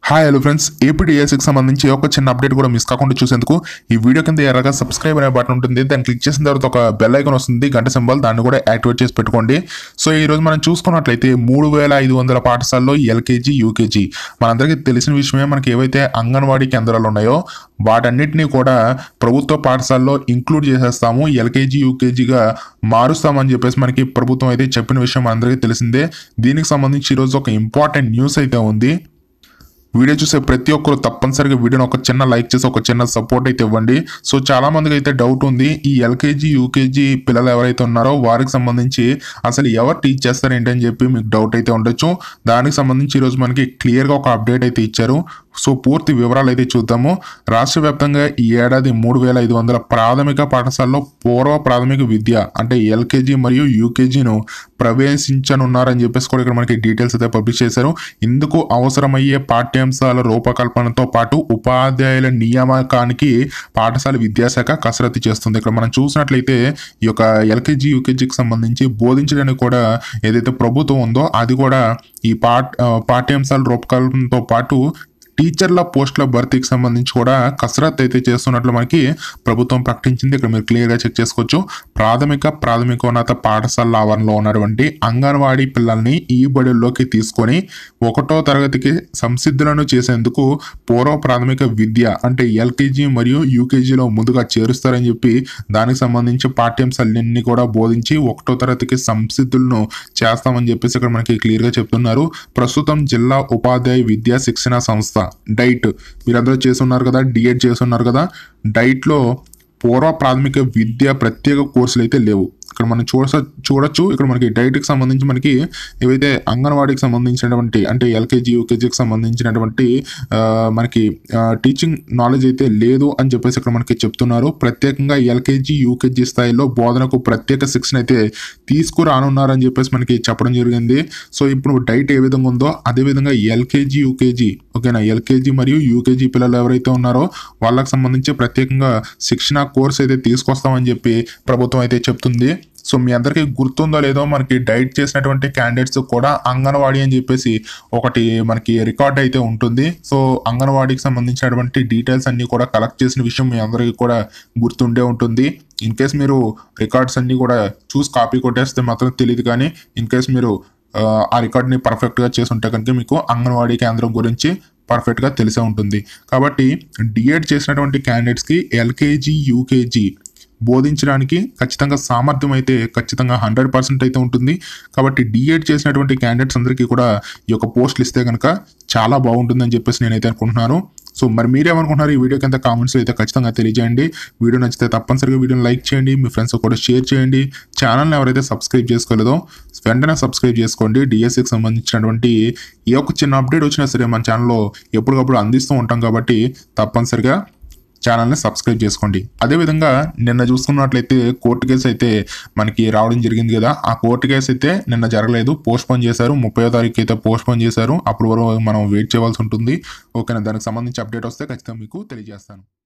hi hello friends ఏపీడిఎస్కి సంబంధించి ఒక చిన్న అప్డేట్ కూడా మిస్ కాకుండా చూసేందుకు ఈ వీడియో కింద ఎర్రగా సబ్స్క్రైబ్ అనే బటన్ ఉంటుంది దాన్ని క్లిక్ చేసిన తర్వాత ఒక బెల్ ఐకాన్ వస్తుంది గంట సింబల్ దాన్ని కూడా యాక్టివేట్ చేసి పెట్టుకోండి సో ఈ రోజు మనం చూసుకున్నట్లయితే మూడు వేల ఐదు వందల పాఠశాలలో ఎల్కేజీ యూకేజీ మనందరికీ తెలిసిన విషయమే మనకి ఏవైతే అంగన్వాడీ కేంద్రాలు ఉన్నాయో వాటన్నిటిని కూడా ప్రభుత్వ పాఠశాలలో ఇంక్లూడ్ చేసేస్తాము ఎల్కేజీ యూకేజీగా మారుస్తామని చెప్పేసి మనకి ప్రభుత్వం అయితే చెప్పిన విషయం మనందరికీ తెలిసిందే దీనికి సంబంధించి ఈరోజు ఒక ఇంపార్టెంట్ న్యూస్ అయితే ఉంది వీడియో చూసే ప్రతి ఒక్కరు తప్పనిసరిగా వీడియోని ఒక చిన్న లైక్ చేసి ఒక చిన్న సపోర్ట్ అయితే ఇవ్వండి సో చాలా మందికి అయితే డౌట్ ఉంది ఈ ఎల్కేజీ యూకేజీ పిల్లలు ఎవరైతే ఉన్నారో వారికి సంబంధించి అసలు ఎవరు టీచ్ చేస్తారు ఏంటని చెప్పి మీకు డౌట్ అయితే ఉండొచ్చు దానికి సంబంధించి ఈరోజు మనకి క్లియర్గా ఒక అప్డేట్ అయితే ఇచ్చారు సో పూర్తి వివరాలు అయితే చూద్దాము రాష్ట్ర వ్యాప్తంగా ఈ ఏడాది మూడు వేల ఐదు వందల ప్రాథమిక పాఠశాలలో పూర్వ ప్రాథమిక విద్య అంటే ఎల్కేజీ మరియు యూకేజీను ప్రవేశించనున్నారని చెప్పేసి కూడా ఇక్కడ మనకి డీటెయిల్స్ అయితే పబ్లిష్ చేశారు ఇందుకు అవసరమయ్యే పాఠ్యాంశాల రూపకల్పనతో పాటు ఉపాధ్యాయుల నియామకానికి పాఠశాల విద్యాశాఖ కసరత్తు చేస్తుంది ఇక్కడ మనం చూసినట్లయితే ఈ యొక్క ఎల్కేజీ యూకేజీకి సంబంధించి బోధించడానికి కూడా ఏదైతే ప్రభుత్వం ఉందో అది కూడా ఈ పాఠ ఆ, పాఠ్యాంశాల రూపకల్పనతో పాటు టీచర్ల పోస్టుల భర్తీకి సంబంధించి కూడా కసరత్తు అయితే చేస్తున్నట్లు మనకి ప్రభుత్వం ప్రకటించింది ఇక్కడ మీరు క్లియర్గా చెక్ చేసుకోవచ్చు ప్రాథమిక ప్రాథమికోన్నత పాఠశాల ఆవరణలో ఉన్నటువంటి అంగన్వాడీ పిల్లల్ని ఈ బడుల్లోకి తీసుకొని ఒకటో తరగతికి సంసిద్ధులను చేసేందుకు పూర్వ ప్రాథమిక విద్య అంటే ఎల్కేజీ మరియు యూకేజీలో ముందుగా చేరుస్తారని చెప్పి దానికి సంబంధించి పాఠ్యాంశాలన్నీ కూడా బోధించి ఒకటో తరగతికి సంసిద్ధులను చేస్తామని చెప్పేసి ఇక్కడ మనకి క్లియర్గా చెప్తున్నారు ప్రస్తుతం జిల్లా ఉపాధ్యాయ విద్యా శిక్షణ సంస్థ డైట్ మీరందరూ చేస్తున్నారు కదా డిఎడ్ చేస్తున్నారు కదా డైట్లో పూర్వ ప్రాథమిక విద్య ప్రత్యేక కోర్సులు అయితే లేవు ఇక్కడ మనం చూడ చూడొచ్చు ఇక్కడ మనకి డైట్కి సంబంధించి మనకి ఏవైతే అంగన్వాడీకి సంబంధించినటువంటి అంటే ఎల్కేజీ యూకేజీకి సంబంధించినటువంటి ఆ, మనకి టీచింగ్ నాలెడ్జ్ అయితే లేదు అని చెప్పేసి ఇక్కడ మనకి చెప్తున్నారు ప్రత్యేకంగా ఎల్కేజీ యూకేజీ స్థాయిలో బోధనకు ప్రత్యేక శిక్షణ అయితే తీసుకురానున్నారని చెప్పేసి మనకి చెప్పడం జరిగింది సో ఇప్పుడు డైట్ ఏ విధంగా ఉందో అదే విధంగా ఎల్కేజీ యూకేజీ ఓకేనా ఎల్కేజీ మరియు యూకేజీ పిల్లలు ఎవరైతే ఉన్నారో వాళ్ళకి సంబంధించి ప్రత్యేకంగా శిక్షణ కోర్స్ అయితే తీసుకొస్తామని చెప్పి ప్రభుత్వం అయితే చెప్తుంది సో మీ అందరికీ గుర్తుందో లేదో మనకి డైట్ చేసినటువంటి క్యాండిడేట్స్ కూడా అంగన్వాడీ అని చెప్పేసి ఒకటి మనకి రికార్డ్ అయితే ఉంటుంది సో అంగన్వాడీకి సంబంధించినటువంటి డీటెయిల్స్ అన్ని కూడా కలెక్ట్ చేసిన విషయం మీ అందరికీ కూడా గుర్తుండే ఉంటుంది ఇన్ కేస్ మీరు రికార్డ్స్ అన్ని కూడా చూసి కాపీ కొట్టేస్తే మాత్రం తెలియదు కానీ ఇన్ కేస్ మీరు ఆ, ఆ రికార్డ్ని పర్ఫెక్ట్గా చేసి ఉంటే కనుక మీకు అంగన్వాడీ కేంద్రం గురించి పర్ఫెక్ట్గా తెలిసే ఉంటుంది కాబట్టి డిఎడ్ చేసినటువంటి క్యాండిడేట్స్కి ఎల్కేజీ యూకేజీ బోధించడానికి ఖచ్చితంగా సామర్థ్యం అయితే ఖచ్చితంగా హండ్రెడ్ పర్సెంట్ అయితే ఉంటుంది కాబట్టి డిఎడ్ చేసినటువంటి క్యాండిడేట్స్ అందరికీ కూడా ఈ యొక్క పోస్టులు ఇస్తే కనుక చాలా బాగుంటుందని చెప్పేసి నేనైతే అనుకుంటున్నాను సో మరి మీరేమనుకుంటున్నారు ఈ వీడియో కింద కామెంట్స్ అయితే ఖచ్చితంగా తెలియజేయండి వీడియో నచ్చితే తప్పనిసరిగా వీడియోని లైక్ చేయండి మీ ఫ్రెండ్స్ కూడా షేర్ చేయండి ఛానల్ని ఎవరైతే సబ్స్క్రైబ్ చేసుకోలేదో వెంటనే సబ్స్క్రైబ్ చేసుకోండి డిఎస్సికి సంబంధించినటువంటి ఏ ఒక్క చిన్న అప్డేట్ వచ్చినా సరే మన ఛానల్లో ఎప్పటికప్పుడు అందిస్తూ ఉంటాం కాబట్టి తప్పనిసరిగా ఛానల్ని సబ్స్క్రైబ్ చేసుకోండి అదేవిధంగా నిన్న చూసుకున్నట్లయితే కోర్టు కేసు అయితే మనకి రావడం జరిగింది కదా ఆ కోర్టు కేసు అయితే నిన్న జరగలేదు పోస్ట్ పోన్ చేశారు ముప్పై తారీఖు అయితే పోస్ట్ పోన్ చేశారు అప్పుడు వరకు మనం వెయిట్ చేయవలసి ఉంటుంది ఓకేనా దానికి సంబంధించి అప్డేట్ వస్తే ఖచ్చితంగా మీకు తెలియజేస్తాను